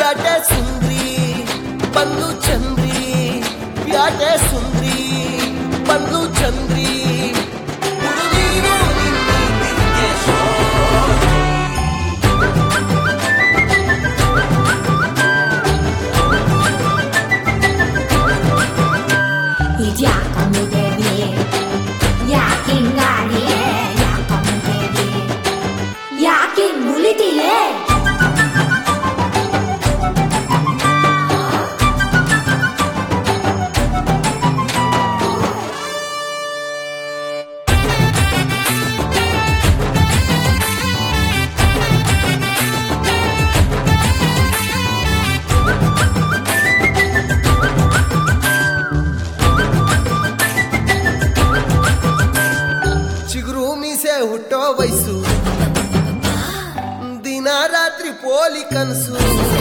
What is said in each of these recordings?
ಪ್ಯಾಟೆ ಸುಂದ್ರಿ ಬಂದು ಚಂದ್ರಿ ಪ್ಯಾಟೆ ಸುಂದ್ರಿ ಬಂದು ಚಂದ್ರಿ ಹುಡುಗೀರು ನಿನ್ನಿದ್ದಿದ್ದೆ ಶೋಕಿ. ಇದ್ಯಾಕ ಮುದೇವಿ ಯಾಕಿಂಗಾಡಿ ಯಾಕ ಮುದೇವಿ ಯಾಕಿಂಗ್ ಮುಲಿತಿಯೇ ಚಿಗುರು ಮೀಸೆ ಹುಟ್ಟೋ ವಯಸ್ಸು ದಿನ ರಾತ್ರಿ ಪೋಲಿ ಕನಸು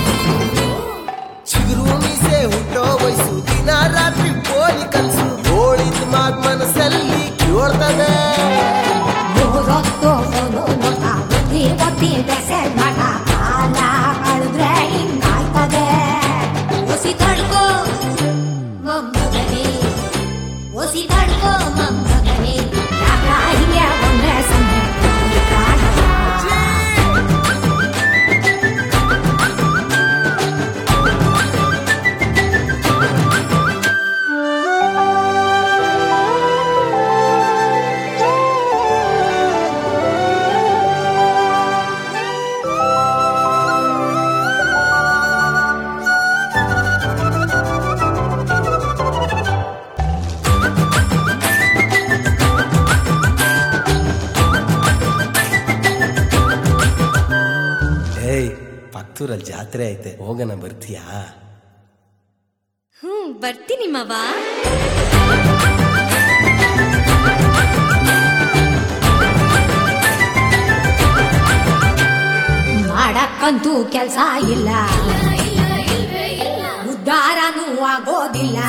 ಚಿಗುರು ಮೀಸೆ ಹುಟ್ಟೋ ವಯಸ್ಸು ದಿನ ರಾತ್ರಿ ಪೋಲಿ ಕನಸು ಹೋಳಿದ ಮಾತ್ ಮನಸ್ಸಲ್ಲಿ ಕೇಳ್ತದೆ ಮೂರೊತ್ತು ಫೋನು ನೋಟ ಬುದ್ಧಿ ಬುದ್ಧಿ ಮೆಸೇಜ್ ಮಾಡ ಕಾಲ ಕಳೆದ್ರೆ ಹಿಂಗಾಯ್ತದೆ ಒಸಿ ತಡ್ಕೋ ಮೊಮ್ಮಗನೇ ಒಸಿ ತಡ್ಕೋ ಮೊಮ್ಮಗನೇ ಯಾಕ ಹಿಂಗೆ ಒಂದೇ ಸಮಯ ಕಾಣಲ್ಲ ಏಯ್ ಪತ್ತೂರಲ್ಲಿ ಜಾತ್ರೆ ಐತೆ ಹೋಗಣ ಬರ್ತೀಯಾ ಹ್ಞೂ ಬರ್ತೀನಿ ಮಾವ ಮಾಡಕ್ಕಂತೂ ಕೆಲ್ಸ ಇಲ್ಲ ಉದ್ಧಾರನೂ ಆಗೋದಿಲ್ಲ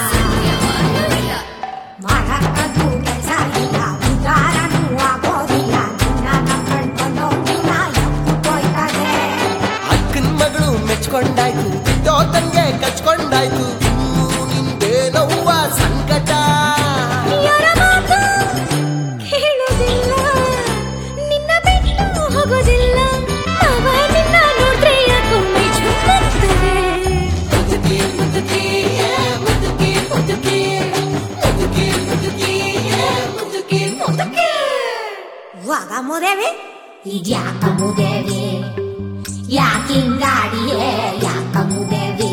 ಮಾಡಕ್ಕಂತೂ ಕೆಲ್ಸ ಇಲ್ಲ ಉದ್ಧಾರನೂ ಆಗೋದಿಲ್ಲ ನಿನ್ನ ನಂಬ್ಕೊಂಡು ದಿನ ಹೋಯ್ತದೆ ಅಕ್ಕನ ಮಗಳು ಮೆಚ್ಕೊಂಡಾಯ್ತು ಬಿದ್ದೋ ತಂಗೆ ಕಚ್ಕೊಂಡಾಯ್ತು ಇನ್ನು ನಿಂದೇನವ್ವ ಸಂಕಟ ಯಾರ ಮಾತು ಕೇಳೋದಿಲ್ಲ ನಿನ್ನ ಬಿಟ್ಟು ಹೋಗೋದಿಲ್ಲ ಮಾವ ನಿನ್ನ ನೋಡ್ರೆ ಯಾಕೋ ಮೈ ಚುಮ್ಮುತ್ತದೆ. ವಾಗ ಮುದೇವಿ ಇದ್ಯಾಕ ಮುದೇವಿ ಯಾಕಿಂಗಾಡಿಯೇ ಯಾಕ ಮುದೇವಿ